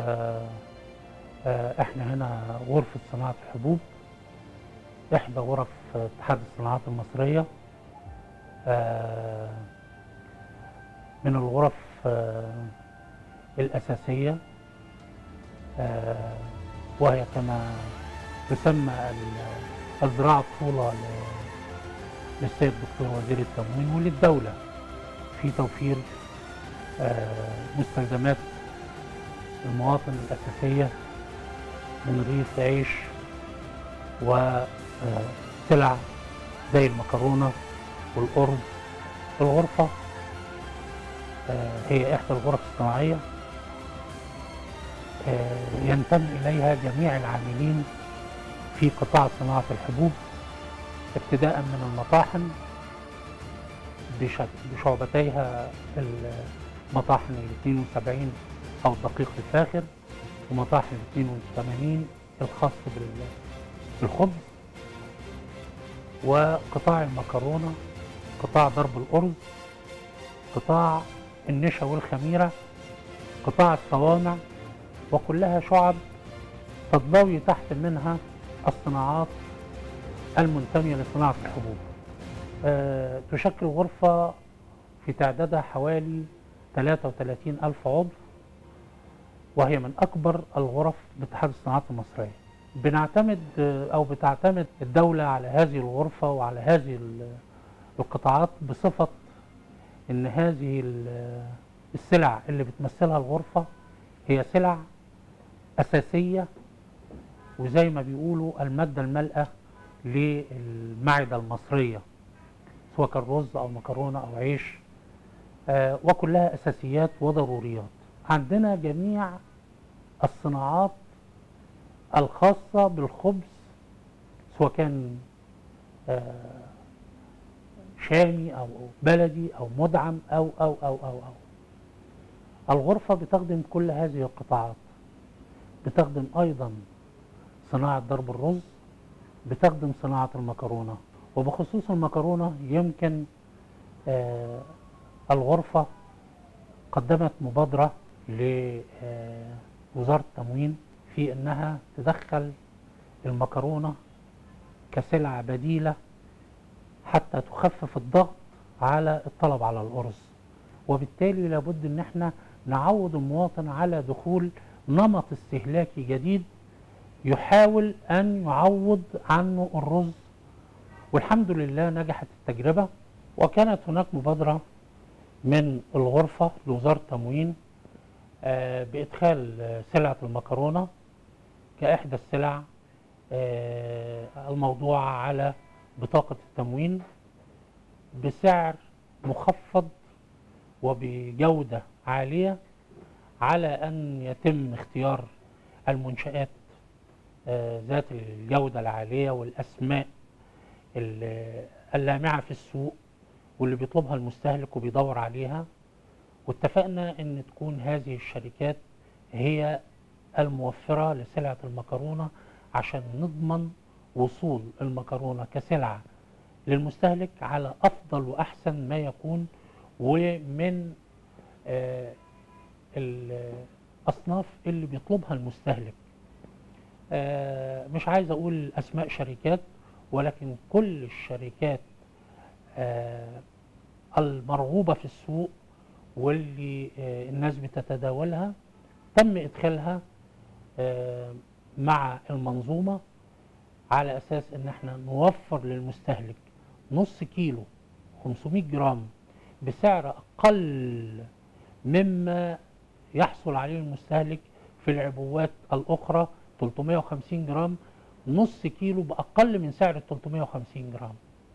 آه، آه، احنا هنا غرفة صناعة الحبوب احدى غرف اتحاد الصناعات المصرية آه، من الغرف آه، الأساسية آه، وهي كما تسمى ال- الزراعة الطفولة ل- للسيد الدكتور وزير التموين وللدولة في توفير آه، مستلزمات المواطن الأساسية من رغيف عيش وسلع زي المكرونة والأرز الغرفة آه، هي إحدى الغرف الصناعية آه، ينتمي إليها جميع العاملين في قطاع صناعة الحبوب ابتداء من المطاحن بش- بشعبتيها المطاحن ال 72 أو الدقيق الفاخر ومطاحن 82 الخاص بال- بالخبز وقطاع المكرونة قطاع ضرب الأرز قطاع النشا والخميرة قطاع الصوامع وكلها شعب تضوي تحت منها الصناعات المنتمية لصناعة الحبوب آه، تشكل غرفة في تعدادها حوالي 33 ألف عضو وهي من أكبر الغرف باتحاد الصناعات المصرية بنعتمد آه، أو بتعتمد الدولة على هذه الغرفة وعلى هذه ال- القطاعات بصفة إن هذه ال- السلع اللي بتمثلها الغرفة هي سلع أساسية وزي ما بيقولوا المادة الملأة للمعدة المصرية سواء كان رز أو مكرونة أو عيش آه، وكلها أساسيات وضروريات عندنا جميع الصناعات الخاصة بالخبز سواء كان آه، شامي أو بلدي أو مدعم أو أو أو أو أو الغرفة بتخدم كل هذه القطاعات بتخدم أيضا صناعة ضرب الرز بتخدم صناعة المكرونة وبخصوص المكرونة يمكن آه الغرفة قدمت مبادرة لوزارة التموين في أنها تدخل المكرونة كسلعة بديلة حتى تخفف الضغط على الطلب على الأرز وبالتالي لابد ان احنا نعود المواطن على دخول نمط استهلاكي جديد يحاول ان يعوض عنه الرز والحمد لله نجحت التجربه وكانت هناك مبادره من الغرفه لوزاره التموين آه، بادخال آه، سلعه المكرونه كاحدى السلع آه، الموضوعه على بطاقه التموين بسعر مخفض وبجودة عالية على أن يتم اختيار المنشآت آه، ذات الجودة العالية والأسماء ال- اللامعة في السوق واللي بيطلبها المستهلك وبيدور عليها واتفقنا أن تكون هذه الشركات هي الموفرة لسلعة المكرونة عشان نضمن وصول المكرونة كسلعة للمستهلك على أفضل وأحسن ما يكون ومن آه، الأصناف اللي بيطلبها المستهلك آه، مش عايز أقول أسماء شركات ولكن كل الشركات آه، المرغوبة في السوق واللي آه، الناس بتتداولها تم إدخالها آه، مع المنظومة على أساس إن احنا نوفر للمستهلك نص كيلو 500 جرام بسعر أقل مما يحصل عليه المستهلك في العبوات الأخرى 350 جرام نص كيلو بأقل من سعر ال 350 جرام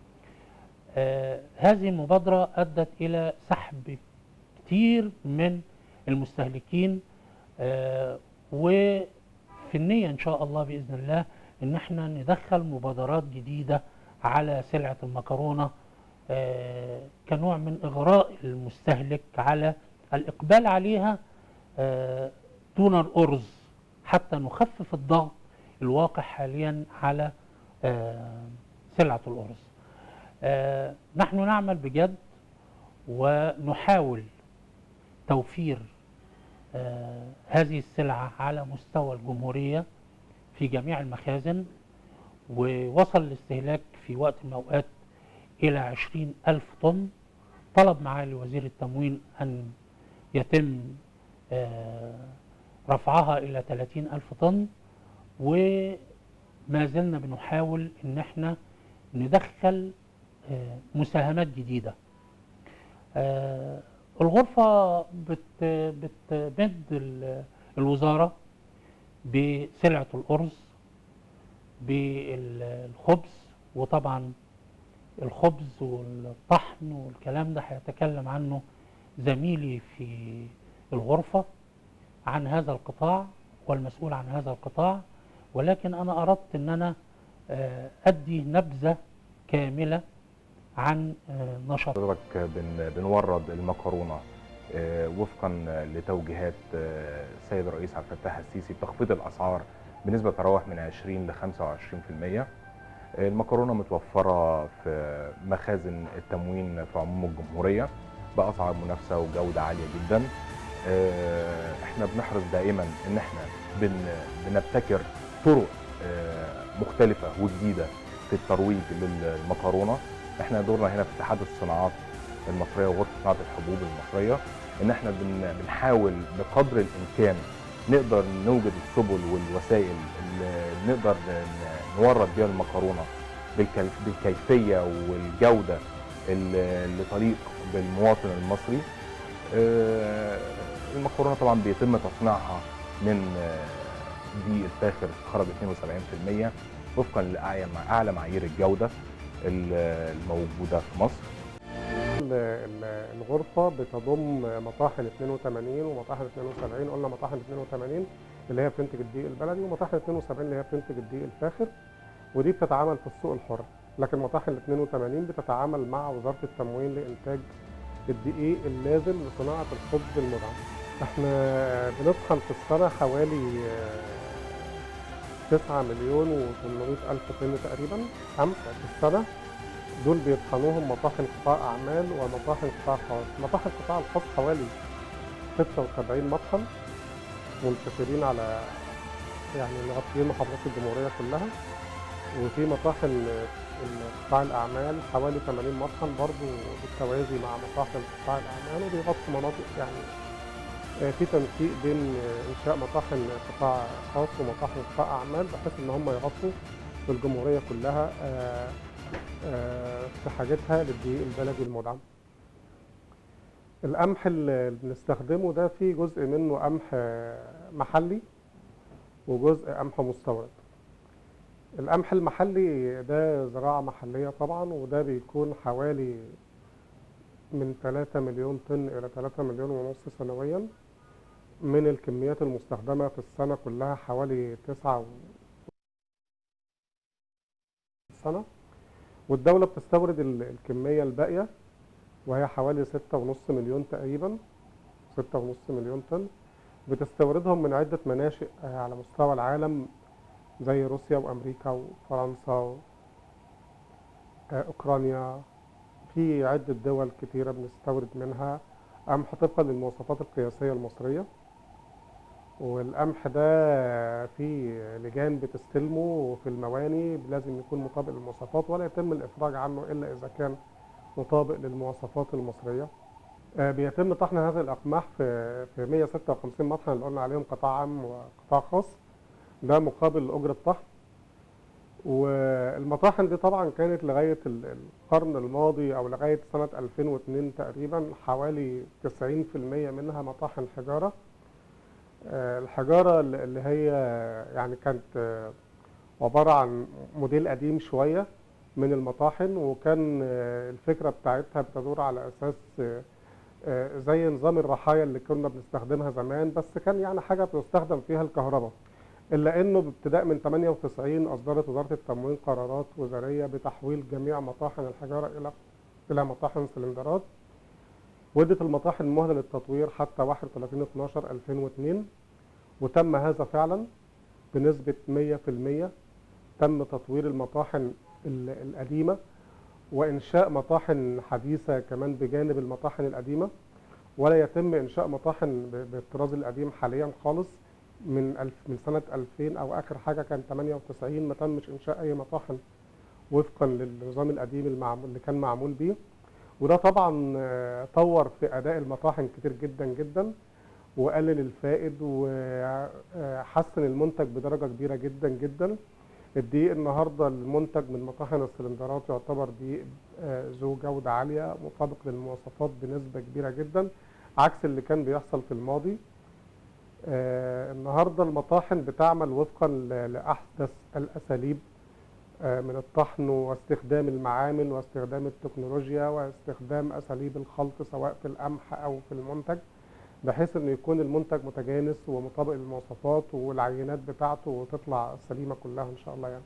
آه هذه المبادرة أدت إلى سحب كتير من المستهلكين آه وفي النية إن شاء الله بإذن الله إن احنا ندخل مبادرات جديدة على سلعة المكرونة آه، كنوع من إغراء المستهلك على الإقبال عليها آه، دون الأرز حتى نخفف الضغط الواقع حاليا على آه، سلعة الأرز آه، نحن نعمل بجد ونحاول توفير آه، هذه السلعة على مستوى الجمهورية في جميع المخازن ووصل الاستهلاك في وقت من الأوقات إلى عشرين ألف طن طلب معالي وزير التموين أن يتم آه، رفعها إلى 30 ألف طن وما زلنا بنحاول إن احنا ندخل آه، مساهمات جديدة آه، الغرفة بت بتمد ال- الوزارة بسلعة الأرز بالخبز وطبعا الخبز والطحن والكلام ده هيتكلم عنه زميلي في الغرفة عن هذا القطاع والمسؤول عن هذا القطاع ولكن أنا أردت أن أنا آه، أدي نبذة كاملة عن آه، نشاط حضرتك بن بنورد المكرونه آه، وفقا لتوجيهات آه، السيد الرئيس عبد الفتاح السيسي بتخفيض الاسعار بنسبه تتراوح من 20 ل 25%. آه، المكرونه متوفره في مخازن التموين في عموم الجمهوريه باسعار منافسه وجوده عاليه جدا. آه، احنا بنحرص دائما ان احنا بن بنبتكر طرق آه، مختلفه وجديده في الترويج للمكرونه احنا دورنا هنا في اتحاد الصناعات المصريه وغرفه صناعه الحبوب المصريه ان احنا بن- بنحاول بقدر الامكان نقدر نوجد السبل والوسائل اللي نقدر ن- نورد بيها المكرونه بالكيف- بالكيفيه والجوده اللي اللي تليق بالمواطن المصري آه، المكرونه طبعا بيتم تصنيعها من آه، دقيق الفاخر خرج 72% وفقا لاعلى اعلى معايير الجوده الموجوده في مصر ال- ال- الغرفة بتضم مطاحن 82 ومطاحن 72 قلنا مطاحن 82 اللي هي بتنتج الدقيق البلدي ومطاحن 72 اللي هي بتنتج الدقيق الفاخر ودي بتتعامل في السوق الحر لكن مطاحن 82 بتتعامل مع وزارة التموين لإنتاج الدقيق اللازم لصناعة الخبز المدعم احنا بنطحن في السنة حوالي آه، 9 مليون و800 ألف طن تقريبا قمح في السنة دول بيطحنوهم مطاحن قطاع اعمال ومطاحن قطاع خاص مطاحن القطاع الخاص حوالي 76 مطحن منتشرين على يعني مغطيين محافظات الجمهوريه كلها وفي مطاحن قطاع الاعمال حوالي 80 مطحن برضو بالتوازي مع مطاحن قطاع الاعمال وبيغطوا مناطق يعني آه، في تنسيق بين آه، انشاء مطاحن قطاع خاص ومطاحن قطاع اعمال بحيث ان هم يغطوا في الجمهوريه كلها آه، آه، في حاجتها للدقيق البلدي المدعم القمح اللي بنستخدمه ده فيه جزء منه قمح آه، محلي وجزء قمح مستورد القمح المحلي ده زراعة محلية طبعا وده بيكون حوالي من 3 مليون طن إلى 3 مليون ونص سنويا من الكميات المستخدمة في السنة كلها حوالي 9 سنة والدولة بتستورد ال- الكمية الباقية وهي حوالي ستة ونص مليون تقريبا ستة ونص مليون طن بتستوردهم من عدة مناشئ آه، على مستوى العالم زي روسيا وأمريكا وفرنسا و- آه، أوكرانيا في عدة دول كتيرة بنستورد منها قمح طبقا للمواصفات القياسية المصرية والقمح ده في لجان بتستلمه في المواني لازم يكون مطابق للمواصفات ولا يتم الإفراج عنه إلا إذا كان مطابق للمواصفات المصرية آه، بيتم طحن هذه الأقماح في في 156 مطحن اللي قلنا عليهم قطاع عام وقطاع خاص ده مقابل أجرة طحن والمطاحن دي طبعا كانت لغاية ال- القرن الماضي أو لغاية سنة 2002 تقريبا حوالي 90% منها مطاحن حجارة آه، الحجارة اللي اللي هي يعني كانت آه، عبارة عن موديل قديم شوية من المطاحن وكان آه، الفكرة بتاعتها بتدور على أساس آه، آه، زي نظام الرحايا اللي كنا بنستخدمها زمان بس كان يعني حاجة بتستخدم فيها الكهرباء إلا إنه بابتداء من 98 أصدرت وزارة التموين قرارات وزارية بتحويل جميع مطاحن الحجارة إلى إلى مطاحن سلندرات وادت المطاحن مهلة للتطوير حتى 31 12 2002 وتم هذا فعلا بنسبة 100% تم تطوير المطاحن ال- القديمة وإنشاء مطاحن حديثة كمان بجانب المطاحن القديمة ولا يتم انشاء مطاحن ب- بالطراز القديم حاليا خالص من الف من سنه 2000 او اخر حاجه كان 98 ما تمش انشاء اي مطاحن وفقا للنظام القديم المعمول اللي كان معمول بيه وده طبعا آه، طور في اداء المطاحن كتير جدا جدا وقلل الفائد وحسن المنتج بدرجه كبيره جدا جدا الدقيق النهارده المنتج من مطاحن السلندرات يعتبر دقيق آه، ذو جوده عاليه مطابق للمواصفات بنسبه كبيره جدا عكس اللي كان بيحصل في الماضي آه، النهارده المطاحن بتعمل وفقا ل- لاحدث الاساليب آه، من الطحن واستخدام المعامل واستخدام التكنولوجيا واستخدام اساليب الخلط سواء في القمح او في المنتج بحيث انه يكون المنتج متجانس ومطابق للمواصفات والعينات بتاعته وتطلع سليمه كلها ان شاء الله يعني.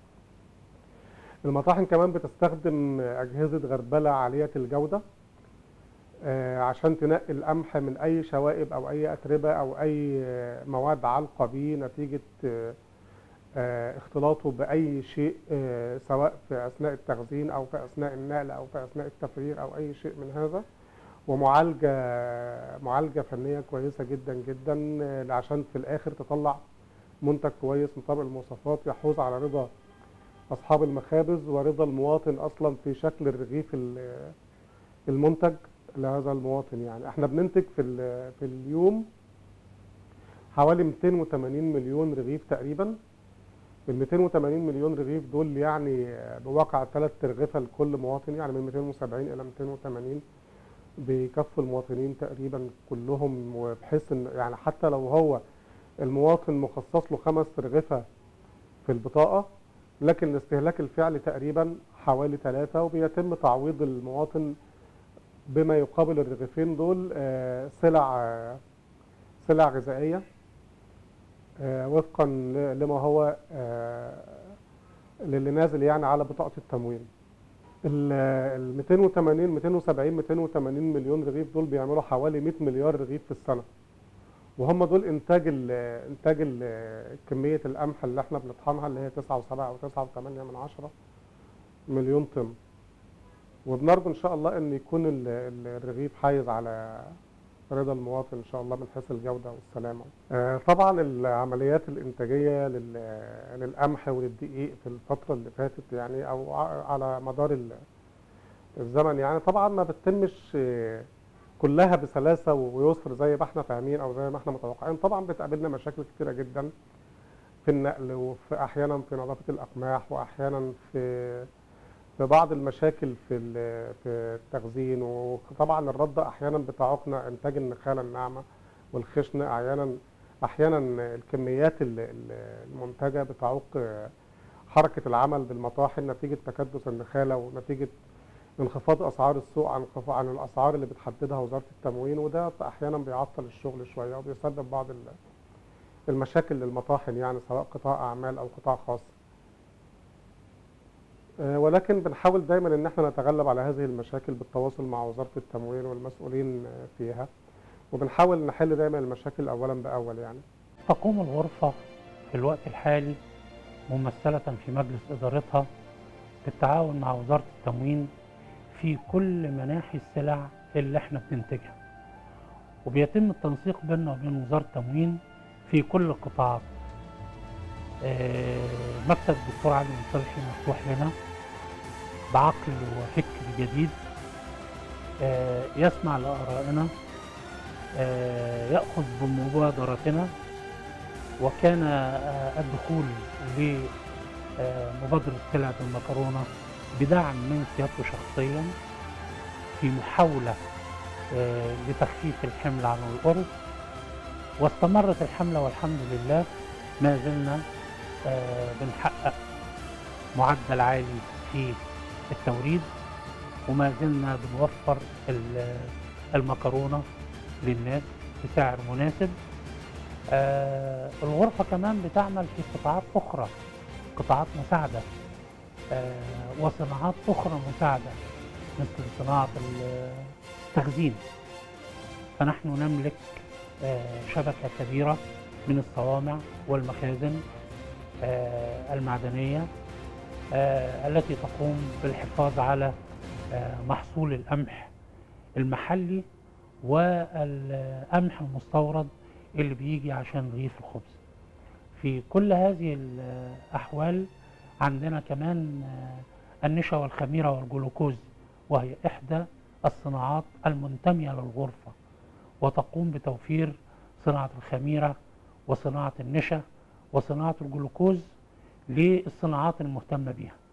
المطاحن كمان بتستخدم اجهزه غربله عاليه الجوده آه، عشان تنقي القمح من اي شوائب او اي اتربه او اي آه، مواد عالقه بيه نتيجه آه، آه، اختلاطه باي شيء آه، سواء في اثناء التخزين او في اثناء النقل او في اثناء التفريغ او اي شيء من هذا ومعالجه معالجه فنيه كويسه جدا جدا آه، عشان في الاخر تطلع منتج كويس مطابق المواصفات يحوز على رضا اصحاب المخابز ورضا المواطن اصلا في شكل الرغيف ال- المنتج لهذا المواطن يعني احنا بننتج في ال- في اليوم حوالي 280 مليون رغيف تقريبا ال 280 مليون رغيف دول يعني بواقع ثلاث ترغفه لكل مواطن يعني من 270 الى 280 بيكفوا المواطنين تقريبا كلهم وبحيث ان يعني حتى لو هو المواطن مخصص له خمس ترغفه في البطاقه لكن الاستهلاك الفعلي تقريبا حوالي ثلاثه وبيتم تعويض المواطن بما يقابل الرغيفين دول آه، سلع آه، سلع غذائيه آه، وفقا ل- لما هو آه، للي نازل يعني على بطاقه التموين ال ال 280 270 280 مليون رغيف دول بيعملوا حوالي 100 مليار رغيف في السنه وهم دول انتاج ال انتاج ال كميه القمح اللي احنا بنطحنها اللي هي 9.7 او 9.8 من عشرة مليون طن وبنرجو ان شاء الله ان يكون ال- ال- الرغيف حايز على رضا المواطن ان شاء الله من حيث الجوده والسلامه. آه، طبعا العمليات الانتاجيه لل- للقمح وللدقيق في الفتره اللي فاتت يعني او ع- على مدار ال- الزمن يعني طبعا ما بتتمش آه، كلها بسلاسه ويسر زي ما احنا فاهمين او زي ما احنا متوقعين طبعا بتقابلنا مشاكل كتيره جدا في النقل وفي احيانا في نظافه الاقماح واحيانا في في بعض المشاكل في ال- في التخزين وطبعا الرده احيانا بتعوقنا انتاج النخاله الناعمه والخشن احيانا احيانا الكميات ال- ال- المنتجه بتعوق حركه العمل بالمطاحن نتيجه تكدس النخاله ونتيجه انخفاض اسعار السوق عن انخفاض عن الاسعار اللي بتحددها وزاره التموين وده احيانا بيعطل الشغل شويه وبيسبب بعض ال- المشاكل للمطاحن يعني سواء قطاع اعمال او قطاع خاص آه، ولكن بنحاول دايما ان احنا نتغلب على هذه المشاكل بالتواصل مع وزاره التموين والمسؤولين آه، فيها وبنحاول نحل دايما المشاكل اولا باول يعني تقوم الغرفة في الوقت الحالي ممثلة في مجلس إدارتها بالتعاون مع وزارة التموين في كل مناحي السلع اللي احنا بننتجها وبيتم التنسيق بيننا وبين وزارة التموين في كل القطاعات آه، مكتب الدكتور علي مصلحي مفتوح لنا بعقل وفكر جديد آه، يسمع لآرائنا آه، يأخذ بمبادرتنا وكان آه، الدخول لمبادرة سلع المكرونة بدعم من سيادته شخصيا في محاولة آه، لتخفيف الحمل عن الأرز واستمرت الحملة والحمد لله ما زلنا آه، بنحقق معدل عالي في التوريد وما زلنا بنوفر ال- المكرونة للناس بسعر مناسب آه الغرفة كمان بتعمل في قطاعات أخرى قطاعات مساعدة آه وصناعات أخرى مساعدة مثل صناعة ال- التخزين فنحن نملك آه شبكة كبيرة من الصوامع والمخازن آه المعدنية آه التي تقوم بالحفاظ على آه محصول القمح المحلي والقمح المستورد اللي بيجي عشان رغيف الخبز في كل هذه الأحوال عندنا كمان آه، النشا والخميرة والجلوكوز وهي إحدى الصناعات المنتمية للغرفة وتقوم بتوفير صناعة الخميرة وصناعة النشا وصناعة الجلوكوز للصناعات المهتمة بها